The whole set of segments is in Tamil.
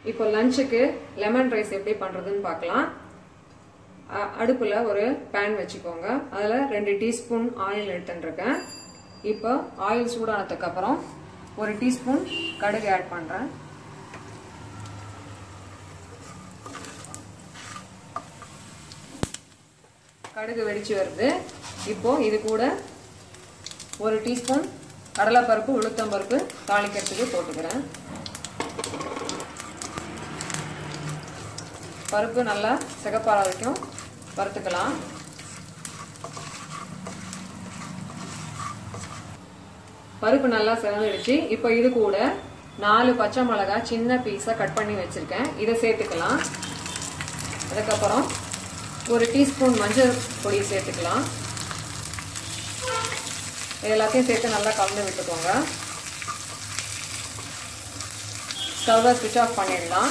இப்போ லஞ்சுக்கு லெமன் ரைஸ் எப்படி பண்றதுன்னு பார்க்கலாம் அ- அடுப்புல ஒரு பேன் வச்சுக்கோங்க அதுல ரெண்டு டீஸ்பூன் ஆயில் எடுத்துருக்கேன் இப்போ ஆயில் சூடானதுக்கு அப்புறம் ஒரு டீஸ்பூன் கடுகு ஆட் பண்றேன் கடுகு வெடிச்சு வருது இப்போ இது கூட ஒரு டீஸ்பூன் கடலைப்பருப்பு உளுத்தம்பருப்பு தாளிக்கிறதுக்கு போட்டுக்கிறேன் பருப்பு நல்லா சிகப்பாற வரைக்கும் வறுத்துக்கலாம் பருப்பு நல்லா சிவந்துடுச்சு இப்போ இது கூட நாலு பச்சை மிளகாய் சின்ன பீஸா கட் பண்ணி வச்சிருக்கேன் இதை சேர்த்துக்கலாம் அதுக்கப்புறம் ஒரு டீஸ்பூன் மஞ்சள் பொடி சேர்த்துக்கலாம் இது எல்லாத்தையும் சேர்த்து நல்லா கலந்து விட்டுக்கோங்க ஸ்டவ்வை ஸ்விட்ச் ஆஃப் பண்ணிடலாம்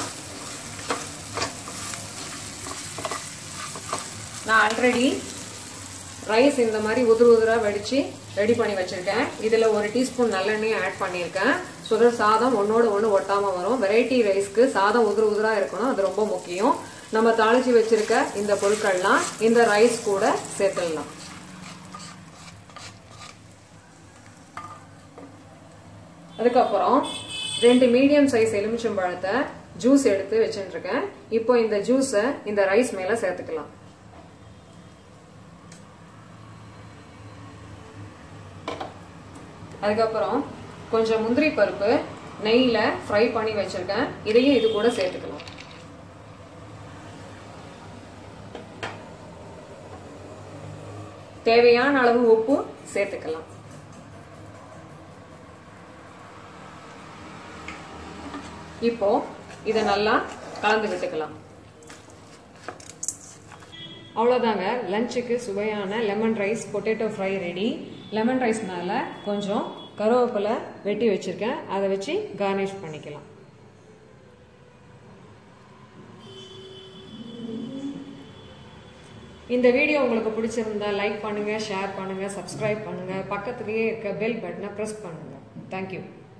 நான் ஆல்ரெடி ரைஸ் இந்த மாதிரி உதிர உதிரா வடிச்சு ரெடி பண்ணி வச்சிருக்கேன் இதுல ஒரு டீஸ்பூன் நல்லெண்ணெய் ஆட் பண்ணியிருக்கேன் சுடர் சாதம் ஒன்னோட ஒன்று ஒட்டாம வரும் வெரைட்டி ரைஸ்க்கு சாதம் உதிர உதிரா இருக்கணும் அது ரொம்ப முக்கியம் நம்ம தாளிச்சு வச்சிருக்க இந்த பொருட்கள்லாம் இந்த ரைஸ் கூட சேர்த்துடலாம் அதுக்கப்புறம் ரெண்டு மீடியம் சைஸ் எலுமிச்சம்பழத்தை ஜூஸ் எடுத்து வச்சுட்டு இருக்கேன் இப்போ இந்த ஜூஸை இந்த ரைஸ் மேல சேர்த்துக்கலாம் அதுக்கப்புறம் கொஞ்சம் முந்திரி பருப்பு நெய்ல ஃப்ரை பண்ணி வச்சிருக்கேன் இதையும் இது கூட சேர்த்துக்கலாம் தேவையான அளவு உப்பு சேர்த்துக்கலாம் இப்போ இதை நல்லா கலந்து விட்டுக்கலாம் அவ்வளோதாங்க லஞ்சுக்கு சுவையான lemon rice potato fry ready lemon rice மேலே கொஞ்சம் கருவேப்பிலை வெட்டி வச்சிருக்கேன் அதை வச்சு கார்னிஷ் பண்ணிக்கலாம் இந்த வீடியோ உங்களுக்கு பிடிச்சிருந்தா லைக் பண்ணுங்க ஷேர் பண்ணுங்க சப்ஸ்கிரைப் பண்ணுங்க பக்கத்துலேயே இருக்க பெல் பட்டனை ப்ரெஸ் பண்ணுங்க தேங்க்யூ